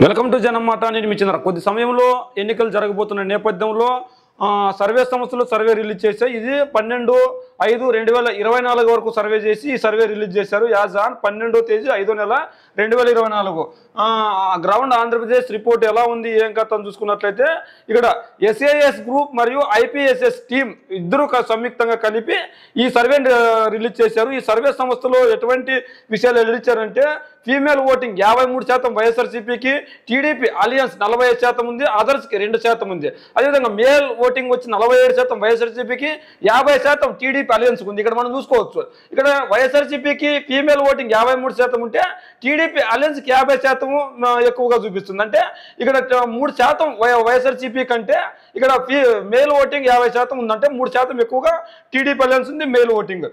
welcome to జనం మాట నేను మీ చంద్ర కొద్ది సమయంలో ఎన్నికలు జరగబోతున్న నేపథ్యంలో ఆ, సర్వే సంస్థలు సర్వే రిలీజ్ చేశాయి ఇది పన్నెండు ఐదు రెండు వేల ఇరవై నాలుగు వరకు సర్వే చేసి ఈ సర్వే రిలీజ్ చేశారు యాజ్ ఆన్ పన్నెండో తేదీ ఐదో నెల రెండు వేల ఇరవై నాలుగు గ్రౌండ్ ఆంధ్రప్రదేశ్ రిపోర్ట్ ఎలా ఉంది ఏం కథ అని చూసుకున్నట్లయితే ఇక్కడ ఎస్ఏఎస్ గ్రూప్ మరియు ఐపీఎస్ఎస్ టీం ఇద్దరు క- సంయుక్తంగా కలిపి ఈ సర్వే రిలీజ్ చేశారు ఈ సర్వే సంస్థలో ఎటువంటి విషయాలు వెల్లడించారంటే ఫీమేల్ ఓటింగ్ యాభై మూడు శాతం వైఎస్ఆర్సీపీకి టీడీపీ అలియన్స్ నలభై ఐదు శాతం ఉంది అదర్స్కి రెండు శాతం ఉంది అదేవిధంగా మేల్ ఓటింగ్ వచ్చి నలభై ఏడు శాతం వైఎస్ఆర్సీపీకి యాభై శాతం టీడీపీ అలియన్స్ ఉంది ఇక్కడ మనం చూసుకోవచ్చు ఇక్కడ వైఎస్ఆర్సీపీకి ఫీమేల్ ఓటింగ్ యాభై మూడు శాతం ఉంటే టీడీపీ అలియన్స్కి యాభై శాతము ఆ, ఎక్కువగా చూపిస్తుంది అంటే ఇక్కడ ట- మూడు శాతం వై- వైఎస్ఆర్సీపీ కంటే ఇక్కడ ఫీ మేల్ ఓటింగ్ యాభై శాతం ఉందంటే మూడు శాతం ఎక్కువగా టీడీపీ అలియన్స్ ఉంది మేల్ ఓటింగ్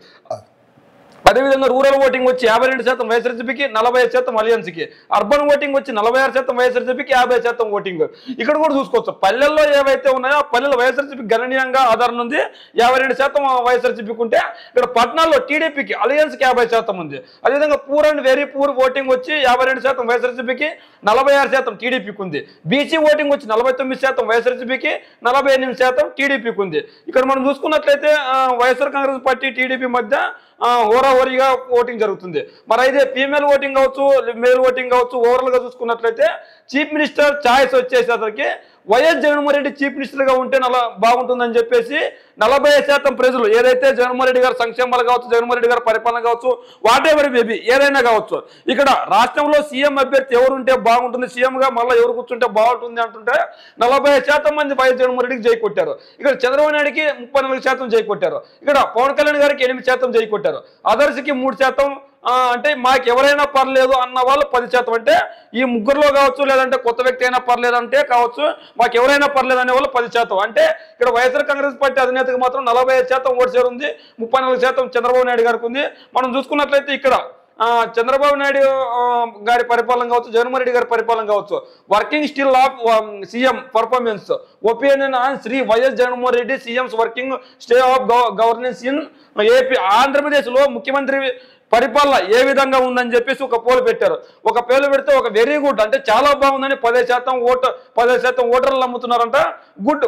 అదేవిధంగా రూరల్ ఓటింగ్ వచ్చి యాభై రెండు శాతం వైఎస్ఆర్సీపీకి నలభై ఐదు శాతం అలియన్స్కి అర్బన్ ఓటింగ్ వచ్చి నలభై ఆరు శాతం వైఎస్ఆర్సీపీకి యాభై శాతం ఓటింగ్ ఇక్కడ కూడా చూసుకోవచ్చు పల్లెల్లో ఏవైతే ఉన్నాయో ఆ పల్లెల్లో వైఎస్ఆర్సీపీ గణనీయంగా ఆధారం ఉంది యాభై రెండు శాతం వైఎస్ఆర్సీపీకి ఉంటే ఇక్కడ పట్టణాల్లో టీడీపీకి అలియన్స్కి యాభై శాతం ఉంది అదేవిధంగా poor and very poor voting వచ్చి యాభై రెండు శాతం వైఎస్ఆర్సీపీకి నలభై ఆరు శాతం టీడీపీకి ఉంది బీసీ ఓటింగ్ వచ్చి నలభై తొమ్మిది శాతం వైఎస్ఆర్సీపీకి నలభై ఎనిమిది శాతం టీడీపీకి ఉంది ఇక్కడ మనం చూసుకున్నట్లయితే ఆ, వైఎస్ఆర్ కాంగ్రెస్ పార్టీ టీడీపీ మధ్య ఆ, హోరాహోరీగా ఓటింగ్ జరుగుతుంది మరి అయితే ఫీమేల్ ఓటింగ్ కావచ్చు మేల్ ఓటింగ్ కావచ్చు ఓవరాల్ గా చూసుకున్నట్లయితే చీఫ్ మినిస్టర్ ఛాయిస్ వచ్చేసరికి YS Jaganmohan Reddy chief minister గా ఉంటే నల బాగుంటుందని చెప్పేసి నలభై శాతం ప్రజలు ఏదైతే జగన్మోహన్ రెడ్డి గారు సంక్షేమాలు కావచ్చు జగన్మోహన్ రెడ్డి గారి పరిపాలన కావచ్చు వాట్ ఎవర్ మేబీ ఏదైనా కావచ్చు ఇక్కడ రాష్ట్రంలో సీఎం అభ్యర్థి ఎవరు ఉంటే బాగుంటుంది సీఎం గా మళ్ళీ ఎవరు కూర్చుంటే బాగుంటుంది అంటుంటే నలభై శాతం మంది వైఎస్ జగన్మోహన్ రెడ్డికి జై కొట్టారు ఇక్కడ చంద్రబాబు నాయుడికి ముప్పై నాలుగు శాతం జై కొట్టారు ఇక్కడ పవన్ కళ్యాణ్ గారికి ఎనిమిది శాతం జై కొట్టారు అదర్స్కి మూడు శాతం ఆ, అంటే మాకు ఎవరైనా పర్లేదు అన్న వాళ్ళు పది శాతం అంటే ఈ ముగ్గురులో కావచ్చు లేదంటే కొత్త వ్యక్తి అయినా పర్లేదు అంటే కావచ్చు మాకు ఎవరైనా పర్లేదు అనే వాళ్ళు పది శాతం అంటే ఇక్కడ వైఎస్ఆర్ కాంగ్రెస్ పార్టీ అధినేతకు మాత్రం నలభై ఐదు శాతం ఓటు షేర్ ఉంది ముప్పై నాలుగు శాతం చంద్రబాబు నాయుడు గారికి ఉంది మనం చూసుకున్నట్లయితే ఇక్కడ ఆ, చంద్రబాబు నాయుడు ఆ, గారి పరిపాలన కావచ్చు జగన్మోహన్ రెడ్డి గారి పరిపాలన కావచ్చు working style of CM performance opinion on Shri YS Jaganmohan Reddy CM's working style of governance in AP ఆంధ్రప్రదేశ్లో ముఖ్యమంత్రి పరిపాలన ఏ విధంగా ఉందని చెప్పేసి ఒక పోలు పెట్టారు ఒక పేరు పెడితే ఒక వెరీ గుడ్ అంటే చాలా బాగుందని పదే శాతం ఓటు పదే శాతం ఓటర్లు నమ్ముతున్నారంట గుడ్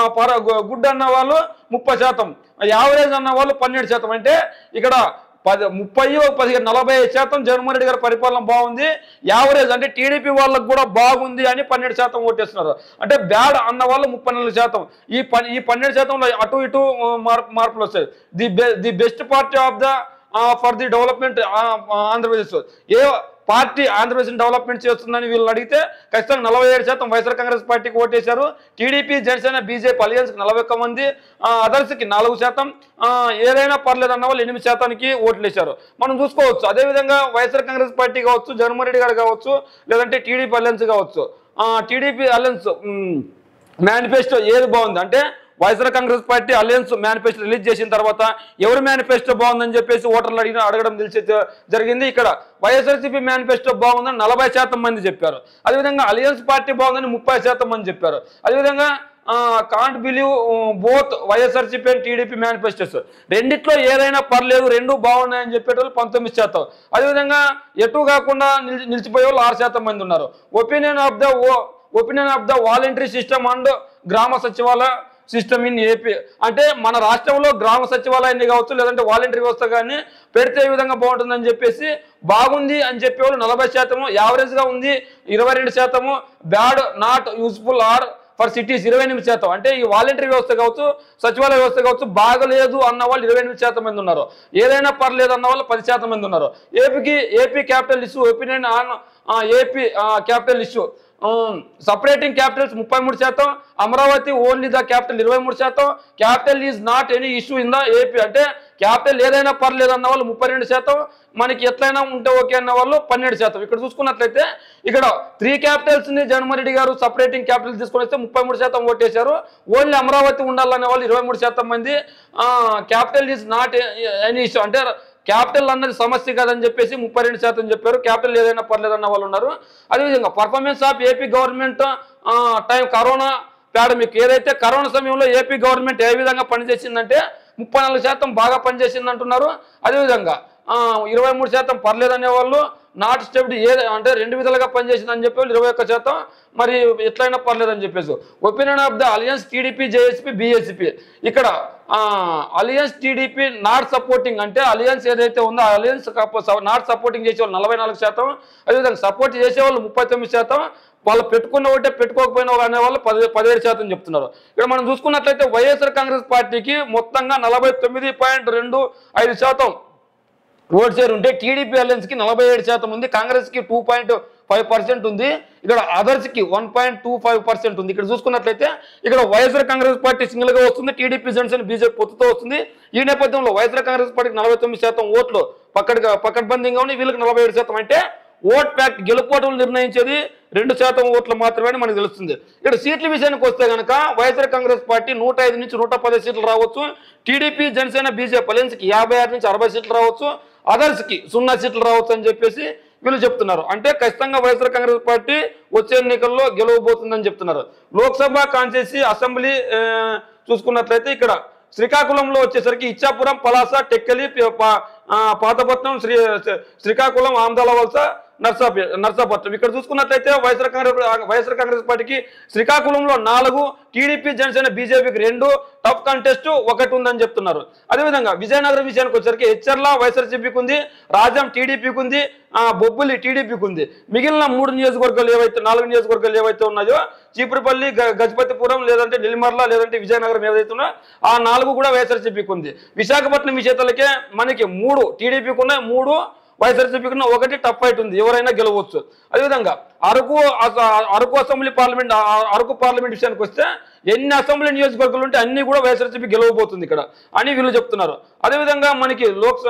గుడ్ అన్న వాళ్ళు ముప్పై శాతం యావరేజ్ అన్న వాళ్ళు పన్నెండు శాతం అంటే ఇక్కడ పది ముప్పై పదిహేను నలభై ఐదు శాతం జగన్మోహన్ రెడ్డి గారి పరిపాలన బాగుంది యావరేజ్ అంటే టీడీపీ వాళ్ళకు కూడా బాగుంది అని పన్నెండు శాతం ఓటేస్తున్నారు అంటే బ్యాడ్ అన్న వాళ్ళు ముప్పై నాలుగు శాతం ఈ పని ఈ పన్నెండు శాతంలో అటు ఇటు ఆ, మార్పు మార్పులు వస్తాయి the be the best party of the for the development Andhra Pradesh ఏ పార్టీ ఆంధ్రప్రదేశ్ డెవలప్మెంట్ చేస్తుందని వీళ్ళు అడిగితే ఖచ్చితంగా నలభై ఏడు శాతం వైఎస్ఆర్ కాంగ్రెస్ పార్టీకి ఓటేశారు టీడీపీ జనసేన బీజేపీ అలియన్స్కి నలభై ఒక్క మంది ఆ, అదర్స్కి నాలుగు శాతం ఆ, ఏదైనా పర్లేదు అన్న వాళ్ళు ఎనిమిది శాతానికి ఓట్లు వేశారు మనం చూసుకోవచ్చు అదేవిధంగా వైఎస్ఆర్ కాంగ్రెస్ పార్టీ కావచ్చు జగన్మోహన్ రెడ్డి గారు కావచ్చు లేదంటే టీడీపీ అలయన్స్ కావచ్చు టీడీపీ అలయన్స్ మేనిఫెస్టో ఏది బాగుంది అంటే YSR Congress party alliance manifesto release చేసిన తర్వాత ఎవరు మేనిఫెస్టో బాగుందని చెప్పేసి ఓటర్లు అడిగిన అడగడం తెలిసి జరిగింది ఇక్కడ వైఎస్ఆర్సీపీ మేనిఫెస్టో బాగుందని నలభై శాతం మంది చెప్పారు అదేవిధంగా అలయన్స్ పార్టీ బాగుందని ముప్పై శాతం మంది చెప్పారు అదేవిధంగా can't believe both YSRCP and TDP manifestos రెండిట్లో ఏదైనా పర్లేదు రెండు బాగున్నాయని చెప్పేటోళ్ళు పంతొమ్మిది శాతం అదేవిధంగా ఎటు కాకుండా నిలిచి నిలిచిపోయే వాళ్ళు ఆరు శాతం మంది ఉన్నారు opinion of the opinion of the voluntary system and Grama Sachivalaya system in AP అంటే మన రాష్ట్రంలో గ్రామ సచివాలయాన్ని కావచ్చు లేదంటే వాలంటరీ వ్యవస్థ కానీ పెడితే ఏ విధంగా బాగుంటుందని చెప్పేసి బాగుంది అని చెప్పేవాళ్ళు నలభై శాతము యావరేజ్గా ఉంది ఇరవై రెండు శాతము bad not useful or for cities ఇరవై ఎనిమిది శాతం అంటే ఈ వాలంటరీ వ్యవస్థ కావచ్చు సచివాలయ వ్యవస్థ కావచ్చు బాగలేదు అన్న వాళ్ళు ఇరవై ఎనిమిది శాతం మంది ఉన్నారు ఏదైనా పర్లేదు అన్న వాళ్ళు పది శాతం మంది ఉన్నారు ఏపీకి AP capital issue opinion on AP capital issue separating capitals ముప్పై మూడు శాతం అమరావతి ఓన్లీ ద క్యాపిటల్ ఇరవై మూడు శాతం capital is not any issue in the AP అంటే క్యాపిటల్ ఏదైనా పర్లేదు అన్న వాళ్ళు ముప్పై రెండు శాతం మనకి ఎట్లయినా ఉంటే ఓకే అన్న వాళ్ళు పన్నెండు శాతం ఇక్కడ చూసుకున్నట్లయితే ఇక్కడ త్రీ క్యాపిటల్స్ ని జగన్మోహన్ రెడ్డి గారు సపరేటింగ్ క్యాపిటల్ తీసుకొని వస్తే ముప్పై మూడు శాతం ఓటేశారు ఓన్లీ అమరావతి ఉండాలనే వాళ్ళు ఇరవై మూడు శాతం మంది capital is not any issue అంటే క్యాపిటల్ అన్నది సమస్య కాదని చెప్పేసి ముప్పై రెండు శాతం చెప్పారు క్యాపిటల్ ఏదైనా పర్లేదన్న వాళ్ళు ఉన్నారు అదేవిధంగా performance of AP government time corona pandemic ఏదైతే కరోనా సమయంలో ఏపీ గవర్నమెంట్ ఏ విధంగా పనిచేసిందంటే ముప్పై నాలుగు శాతం బాగా పనిచేసింది అంటున్నారు అదేవిధంగా ఇరవై మూడు శాతం పర్లేదనే వాళ్ళు నాట్ స్టెప్డ్ ఏ అంటే రెండు విధాలుగా పనిచేసిందని చెప్పి ఇరవై ఒక్క శాతం మరి ఎట్లయినా పర్లేదని చెప్పేసి opinion of the alliance TDP JSP BSP ఇక్కడ అలియన్స్ టీడీపీ నాట్ సపోర్టింగ్ అంటే అలియన్స్ ఏదైతే ఉందో ఆ అలియన్స్ నాట్ సపోర్టింగ్ చేసే వాళ్ళు నలభై నాలుగు శాతం అదేవిధంగా సపోర్ట్ చేసే వాళ్ళు ముప్పై తొమ్మిది శాతం వాళ్ళు పెట్టుకున్న ఒకటే పెట్టుకోకపోయినా అనే వాళ్ళు పది పదిహేడు శాతం చెప్తున్నారు ఇక్కడ మనం చూసుకున్నట్లయితే వైఎస్ఆర్ కాంగ్రెస్ పార్టీకి మొత్తంగా నలభై తొమ్మిది పాయింట్ రెండు ఐదు శాతం ఓట్ షేర్ ఉంటే టీడీపీ అలయన్స్ కి నలభై ఏడు శాతం ఉంది కాంగ్రెస్ కి టూ పాయింట్ ఫైవ్ పర్సెంట్ ఉంది ఇక్కడ అదర్స్ కి one point two five percent ఉంది ఇక్కడ చూసుకున్నట్లయితే ఇక్కడ వైఎస్ఆర్ కాంగ్రెస్ పార్టీ సింగిల్ గా వస్తుంది టీడీపీ జనసేన బీజేపీ పొత్తుతో వస్తుంది ఈ నేపథ్యంలో వైఎస్ఆర్ కాంగ్రెస్ పార్టీకి నలభై తొమ్మిది శాతం ఓట్లు పక్కడిగా పక్కడ్బందీగా ఉన్నాయి వీళ్ళకి నలభై ఏడు శాతం అంటే ఓట్ ప్యాక్ట్ గెలుపోవటం నిర్ణయించేది రెండు శాతం ఓట్లు మాత్రమే అని మనకు తెలుస్తుంది ఇక్కడ సీట్ల విషయానికి వస్తే కనుక వైఎస్ఆర్ కాంగ్రెస్ పార్టీ నూట ఐదు నుంచి నూట పది సీట్లు రావచ్చు టీడీపీ జనసేన బీజేపీ అలయన్స్కి యాభై ఆరు నుంచి అరవై సీట్లు రావచ్చు అదర్స్కి సున్నా సీట్లు రావచ్చు అని చెప్పేసి వీళ్ళు చెప్తున్నారు అంటే ఖచ్చితంగా వైఎస్ఆర్ కాంగ్రెస్ పార్టీ వచ్చే ఎన్నికల్లో గెలవబోతుందని చెప్తున్నారు లోక్సభ కాన్స్టిట్యూన్సీ అసెంబ్లీ ఆ, చూసుకున్నట్లయితే ఇక్కడ శ్రీకాకుళంలో వచ్చేసరికి ఇచ్చాపురం పలాస టెక్కలి ప- ప- ఆ, పాతపట్నం శ్రీ శ్రీకాకుళం ఆమదాల వలస నర్సాపే నర్సాపట్నం ఇక్కడ చూసుకున్నట్లయితే వైఎస్ఆర్ కాంగ్రెస్ వైఎస్ఆర్ కాంగ్రెస్ పార్టీకి శ్రీకాకుళంలో నాలుగు టీడీపీ జనసేన బీజేపీకి రెండు టఫ్ కంటెస్ట్ ఒకటి ఉందని చెప్తున్నారు అదేవిధంగా విజయనగరం విషయానికి వచ్చేసరికి హెచ్చర్ల వైఎస్ఆర్సీపీకి ఉంది రాజం టీడీపీకి ఉంది ఆ, బొబ్బులి టీడీపీకి ఉంది మిగిలిన మూడు నియోజకవర్గాలు ఏవైతే నాలుగు నియోజకవర్గాలు ఏవైతే ఉన్నాయో చీపురుపల్లి గ- గజపతిపురం లేదంటే నెల్లిమర్ల లేదంటే విజయనగరం ఏదైతే ఉన్నా ఆ నాలుగు కూడా వైఎస్ఆర్సీపీకి ఉంది విశాఖపట్నం విజేతలకే మనకి మూడు టీడీపీకి ఉన్నాయి మూడు వైఎస్ఆర్సీపీకి ఉన్న ఒకటి టఫ్ ఫైట్ ఉంది ఎవరైనా గెలవచ్చు అదేవిధంగా అరకు అస- అరకు అసెంబ్లీ పార్లమెంట్ ఆ- ఆ- అరకు పార్లమెంట్ విషయానికి వస్తే ఎన్ని అసెంబ్లీ నియోజకవర్గాలు ఉంటే అన్ని కూడా వైఎస్ఆర్సీపీ గెలవబోతుంది ఇక్కడ అని వీళ్ళు చెప్తున్నారు అదేవిధంగా మనకి లోక్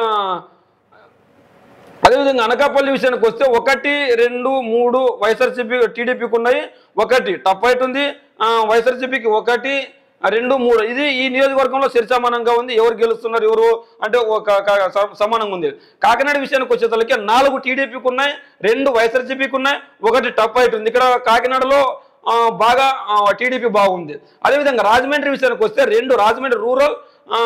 అదేవిధంగా అనకాపల్లి విషయానికి వస్తే ఒకటి రెండు మూడు వైఎస్ఆర్సీపీ టీడీపీకి ఉన్నాయి ఒకటి టఫ్ ఫైట్ ఉంది ఆ, వైఎస్ఆర్సీపీకి ఒకటి ఆ, రెండు మూడు ఇది ఈ నియోజకవర్గంలో సరిసమానంగా ఉంది ఎవరు గెలుస్తున్నారు ఎవరు అంటే ఒక క- స- సమానంగా ఉంది కాకినాడ విషయానికి వచ్చేసరికి నాలుగు టీడీపీకి ఉన్నాయి రెండు వైఎస్ఆర్సీపీకి ఉన్నాయి ఒకటి టఫ్ ఫైట్ ఉంది ఇక్కడ కాకినాడలో ఆ, బాగా టీడీపీ బాగుంది అదేవిధంగా రాజమండ్రి విషయానికి వస్తే రెండు రాజమండ్రి రూరల్ ఆ,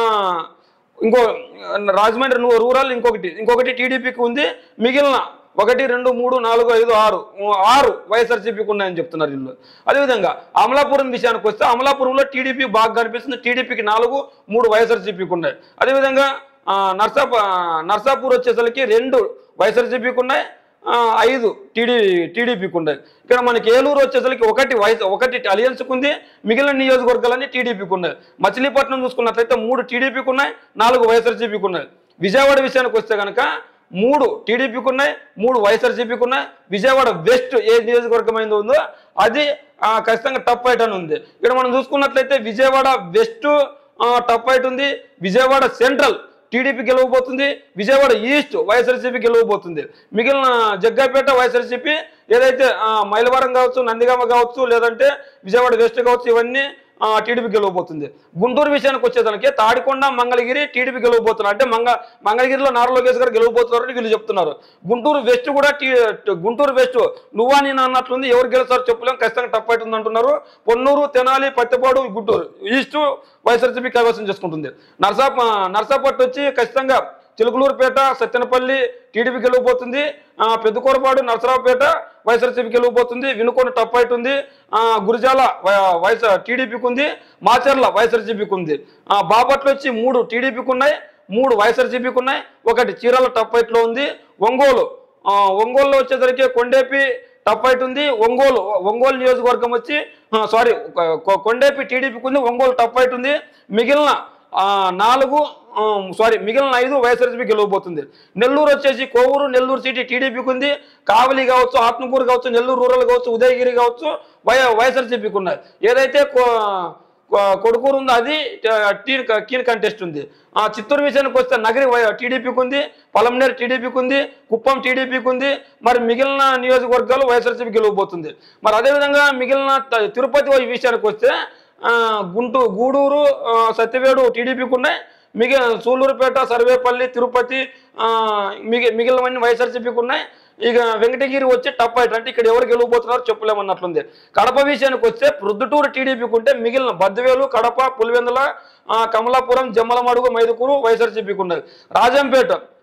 ఇంకో రాజమండ్రి ను- రూరల్ ఇంకొకటి ఇంకొకటి టీడీపీకి ఉంది మిగిలిన ఒకటి రెండు మూడు నాలుగు ఐదు ఆరు ఆరు వైఎస్ఆర్సీపీకి ఉన్నాయని చెప్తున్నారు వీళ్ళు అదేవిధంగా అమలాపురం విషయానికి వస్తే అమలాపురంలో టీడీపీ బాగా కనిపిస్తుంది టీడీపీకి నాలుగు మూడు వైఎస్ఆర్సీపీకి ఉన్నాయి అదేవిధంగా ఆ, నర్సాప నర్సాపూర్ వచ్చేసరికి రెండు వైఎస్ఆర్సీపీకి ఉన్నాయి ఆ, ఐదు టీడీ టీడీపీకి ఉన్నాయి ఇక్కడ మనకి ఏలూరు వచ్చేసరికి ఒకటి వైఎస్ ఒకటి అలియన్స్కి ఉంది మిగిలిన నియోజకవర్గాలన్నీ టీడీపీకి ఉన్నాయి మచిలీపట్నం చూసుకున్నట్లయితే మూడు టీడీపీకి ఉన్నాయి నాలుగు వైఎస్ఆర్సీపీకి ఉన్నాయి విజయవాడ విషయానికి వస్తే కనుక మూడు టీడీపీకి ఉన్నాయి మూడు వైఎస్ఆర్సీపీకి ఉన్నాయి విజయవాడ వెస్ట్ ఏ నియోజకవర్గం అయిందో ఉందో అది ఆ, ఖచ్చితంగా టఫ్ ఫైట్ అని ఉంది ఇక్కడ మనం చూసుకున్నట్లయితే విజయవాడ వెస్ట్ టఫ్ ఫైట్ ఉంది విజయవాడ సెంట్రల్ టీడీపీ గెలవబోతుంది విజయవాడ ఈస్ట్ వైఎస్ఆర్సీపీ గెలవబోతుంది మిగిలిన జగ్గాపేట వైఎస్ఆర్సీపీ ఏదైతే ఆ, మైలవరం కావచ్చు నందిగామ కావచ్చు లేదంటే విజయవాడ వెస్ట్ కావచ్చు ఇవన్నీ ఆ, టీడీపీ గెలవబోతుంది గుంటూరు విషయానికి వచ్చేదానికి తాడికొండ మంగళగిరి టీడీపీ గెలవబోతున్నారు అంటే మంగ మంగళగిరిలో నారా లోకేష్ గారు గెలవబోతున్నారు అని వీళ్ళు చెప్తున్నారు గుంటూరు వెస్ట్ కూడా టీ గుంటూరు వెస్ట్ నువ్వా నేను అన్నట్లుంది ఎవరు గెలుస్తారో చెప్పలేం ఖచ్చితంగా టఫ్ అవుతుంది అంటున్నారు పొన్నూరు తెనాలి పత్తిపాడు గుంటూరు ఈస్ట్ వైఎస్ఆర్సీపీ కైవసం చేసుకుంటుంది నర్సా నర్సాపట్టు వచ్చి ఖచ్చితంగా చిలుకలూరుపేట సత్తెనపల్లి టీడీపీ గెలవబోతుంది ఆ, పెద్దకూరపాడు నరసరావుపేట వైఎస్ఆర్సీపీ గెలవబోతుంది వినుకొండ టఫ్ ఫైట్ ఉంది ఆ, గురిజాల వై- వైఎస్ టీడీపీకి ఉంది మాచర్ల వైఎస్ఆర్సీపీకి ఉంది ఆ, బాపట్ల వచ్చి మూడు టీడీపీకి ఉన్నాయి మూడు వైఎస్ఆర్సీపీకి ఉన్నాయి ఒకటి చీరాల టఫ్ ఫైట్లో ఉంది ఒంగోలు ఆ, ఒంగోలులో వచ్చేసరికి కొండేపి టఫ్ ఫైట్ ఉంది ఒంగోలు ఒంగోలు నియోజకవర్గం వచ్చి సారీ కొండేపి టీడీపీకి ఉంది ఒంగోలు టఫ్ ఫైట్ ఉంది మిగిలిన ఆ, నాలుగు ఆ, సారీ మిగిలిన ఐదు వైఎస్ఆర్సీపీ గెలవబోతుంది నెల్లూరు వచ్చేసి కోవూరు నెల్లూరు సిటీ టీడీపీకి ఉంది కావలి కావచ్చు ఆత్మకూరు కావచ్చు నెల్లూరు రూరల్ కావచ్చు ఉదయగిరి కావచ్చు వై వైఎస్ఆర్సీపీకి ఉన్నాయి ఏదైతే కో- కొ- కొడుకూరు ఉందో అది ఆ, టీ- కీన్ కంటెస్ట్ ఉంది ఆ చిత్తూరు విషయానికి వస్తే నగరి వై- టీడీపీకి ఉంది పలమనేరు టీడీపీకి ఉంది కుప్పం టీడీపీకి ఉంది మరి మిగిలిన నియోజకవర్గాలు వైఎస్ఆర్సీపీ గెలవబోతుంది మరి అదేవిధంగా మిగిలిన త- తిరుపతి విషయానికి వస్తే ఆ, గుంటూరు గూడూరు ఆ, సత్యవేడు టీడీపీకి ఉన్నాయి మిగి సూళ్ళూరుపేట సర్వేపల్లి తిరుపతి ఆ, మిగి మిగిలినవన్నీ వైఎస్ఆర్సీపీకి ఉన్నాయి ఇక వెంకటగిరి వచ్చి టప్ ఫైట్ అంటే ఇక్కడ ఎవరు గెలవబోతున్నారో చెప్పలేమన్నట్లుంది కడప విషయానికి వస్తే ప్రొద్దుటూరు టీడీపీకి ఉంటే మిగిలిన బద్వేలు కడప పులివెందుల ఆ, కమలాపురం జమ్మలమడుగు మైదుకూరు వైఎస్ఆర్సీపీకి ఉన్నది రాజంపేట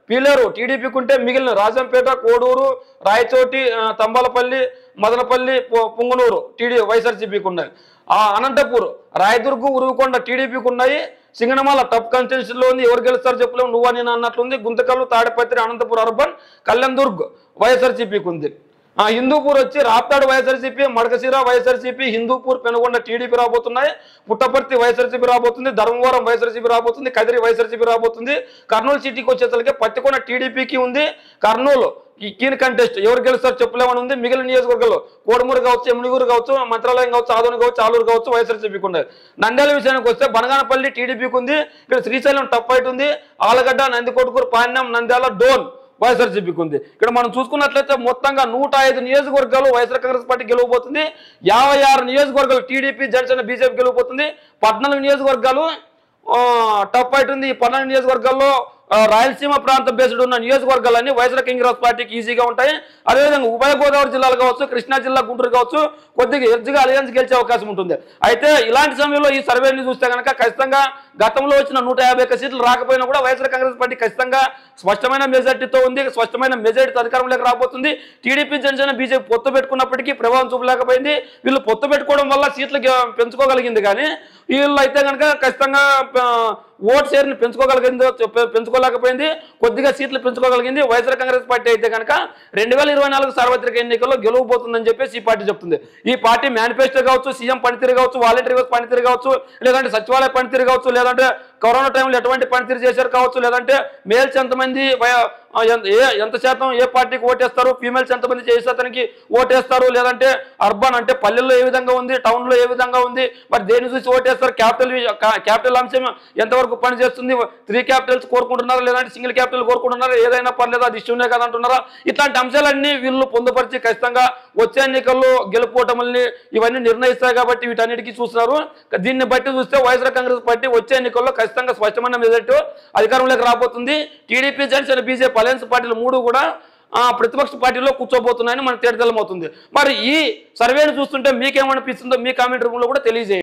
పీలేరు టీడీపీకి ఉంటే మిగిలిన రాజంపేట కోడూరు రాయచోటి ఆ, తంబాలపల్లి మదనపల్లి పొ- పుంగనూరు టీడీ వైఎస్ఆర్సీపీకి ఉన్నాయి ఆ అనంతపూర్ రాయదుర్గు ఉరువుకొండ టీడీపీకి ఉన్నాయి సింగనమాల టప్ కంటెన్షన్ ఉంది ఎవరు గెలుస్తారు చెప్పలేము నువ్వు నేను అన్నట్లుంది గుంతకల్లు తాడిపత్రి అనంతపూర్ అర్బన్ కళ్యాణదుర్గ్ వైఎస్ఆర్సీపీకి ఉంది ఆ హిందూపూర్ వచ్చి Raptadu YSRCP Madakasira YSRCP Hindupur Penukonda TDP రాబోతున్నాయి పుట్టపర్తి వైఎస్ఆర్సీపీ రాబోతుంది ధర్మవరం వైఎస్ఆర్సీపీ రాబోతుంది కదిరి వైఎస్ఆర్సీపీ రాబోతుంది కర్నూలు సిటీకి వచ్చేసరికి పత్తికొండ టీడీపీకి ఉంది కర్నూలు ఈ కీన్ కంటెస్ట్ ఎవరు గెలుస్తారో చెప్పలేమని ఉంది మిగిలిన నియోజకవర్గాల్లో కోడుమూరు కావచ్చు ఎమ్మిడిగూరు కావచ్చు మంత్రాలయం కావచ్చు ఆదోని కావచ్చు ఆలూరు కావచ్చు వైఎస్ఆర్సీపీకి ఉన్నాయి నంద్యాల విషయానికి వస్తే బనగానపల్లి టీడీపీకి ఉంది ఇక్కడ శ్రీశైలం టప్ ఫైట్ ఉంది ఆలగడ్డ నందికొట్కూరు పాణ్యం నంద్యాల డోన్ వైఎస్ఆర్సీపీకి ఉంది ఇక్కడ మనం చూసుకున్నట్లయితే మొత్తంగా నూట ఐదు నియోజకవర్గాలు వైఎస్ఆర్ కాంగ్రెస్ పార్టీ గెలవబోతుంది యాభై ఆరు నియోజకవర్గాలు టీడీపీ జనసేన బీజేపీ గెలవబోతుంది పద్నాలుగు నియోజకవర్గాలు ఆ, టప్ ఫైట్ ఉంది ఈ పద్నాలుగు నియోజకవర్గాల్లో ఆ, రాయలసీమ ప్రాంత బేస్డ్ ఉన్న నియోజకవర్గాలన్నీ వైఎస్ఆర్ కాంగ్రెస్ పార్టీకి ఈజీగా ఉంటాయి అదేవిధంగా ఉభయ గోదావరి జిల్లాలు కావచ్చు కృష్ణా జిల్లా గుంటూరు కావచ్చు కొద్దిగా ఎడ్జ్గా అలయన్స్ గెలిచే అవకాశం ఉంటుంది అయితే ఇలాంటి సమయంలో ఈ సర్వేని చూస్తే కనుక ఖచ్చితంగా గతంలో వచ్చిన నూట యాభై ఒక్క సీట్లు రాకపోయినా కూడా వైఎస్ఆర్ కాంగ్రెస్ పార్టీ ఖచ్చితంగా స్పష్టమైన మెజార్టీతో ఉంది స్పష్టమైన మెజార్టీతో అధికారంలోకి రాబోతుంది టీడీపీ జనసేన బీజేపీ పొత్తు పెట్టుకున్నప్పటికీ ప్రభావం చూపలేకపోయింది వీళ్ళు పొత్తు పెట్టుకోవడం వల్ల సీట్లు గె- పెంచుకోగలిగింది కానీ వీళ్ళు అయితే కనుక ఖచ్చితంగా ఆ, ఓట్ షేర్ని పెంచుకోగలిగిందో పె- పెంచుకోలేకపోయింది కొద్దిగా సీట్లు పెంచుకోగలిగింది వైఎస్ఆర్ కాంగ్రెస్ పార్టీ అయితే కనుక రెండు వేల ఇరవై నాలుగు సార్వత్రిక ఎన్నికల్లో గెలవబోతుందని చెప్పేసి ఈ పార్టీ చెప్తుంది ఈ పార్టీ మేనిఫెస్టో కావచ్చు సీఎం పనితీరు కావచ్చు వాలంటీర్ వ్యవస్థ పనితీరు కావచ్చు లేదంటే సచివాలయ పనితీరు కావచ్చు లేదంటే కరోనా టైంలో ఎటువంటి పనితీరు చేశారు కావచ్చు లేదంటే మేల్స్ ఎంతమంది వయ- ఆ, ఎంత- ఏ ఎంత శాతం ఏ పార్టీకి ఓటేస్తారు ఫీమేల్స్ ఎంతమంది ఏ శాతానికి ఓటేస్తారు లేదంటే అర్బన్ అంటే పల్లెల్లో ఏ విధంగా ఉంది టౌన్లో ఏ విధంగా ఉంది మరి దేని చూసి ఓటేస్తారు క్యాపిటల్ క్యాపిటల్ అంశం ఎంతవరకు పనిచేస్తుంది త్రీ క్యాపిటల్స్ కోరుకుంటున్నారా లేదంటే సింగిల్ క్యాపిటల్ కోరుకుంటున్నారా ఏదైనా పర్లేదు అది ఇష్యూనే కదా అంటున్నారా ఇట్లాంటి అంశాలన్నీ వీళ్ళు పొందుపరిచి ఖచ్చితంగా వచ్చే ఎన్నికల్లో గెలుపోవటమల్ని ఇవన్నీ నిర్ణయిస్తాయి కాబట్టి వీటన్నిటికీ చూస్తున్నారు దీన్ని బట్టి చూస్తే వైఎస్ఆర్ కాంగ్రెస్ పార్టీ వచ్చే ఎన్నికల్లో ఖచ్చితంగా స్పష్టమైన మెజార్టీ అధికారంలోకి రాబోతుంది టీడీపీ జనసేన బీజేపీ అలయన్స్ పార్టీలు మూడు కూడా ఆ, ప్రతిపక్ష పార్టీలో కూర్చోబోతున్నాయని మనకు తేటతెల్లమవుతుంది మరి ఈ సర్వేను చూస్తుంటే మీకేమనిపిస్తుందో మీ కామెంట్ రూమ్లో కూడా తెలియజేయండి